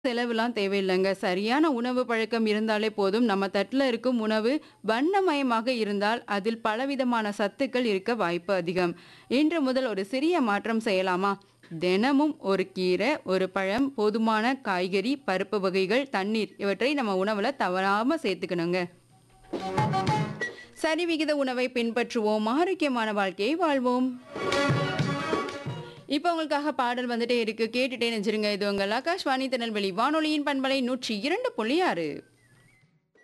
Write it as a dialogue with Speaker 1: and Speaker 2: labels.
Speaker 1: செலவுலாம் தேவையில்லைங்க. சரியான உணவு பழக்கம் இருந்தாலே போதும். நம்ம தட்டுல இருக்கும் உணவு வண்ணமயமாக இருந்தால், அதில் பலவிதமான சத்துக்கள் இருக்க வாய்ப்பு அதிகம். இன்று முதல் ஒரு சிறிய மாற்றம் செய்யலாமா? தினமும் ஒரு கீரை, ஒரு பழம், போதுமான காய்கறி, பருப்பு வகைகள், தண்ணீர் இவற்றை நம்ம உணவுல தவறாம சேர்த்துக்கணுங்க. சரிவிகித உணவை பின்பற்றுவோம். ஆரோக்கியமான வாழ்க்கையை வாழ்வோம். இப்ப உங்களுக்காக பாடல் வந்துட்டே இருக்கு. கேட்டுட்டே நெஞ்சிருங்க. இது உங்கள் ஆகாஷ்வாணி திருநெல்வேலி வானொலியின் பண்பலை 102.6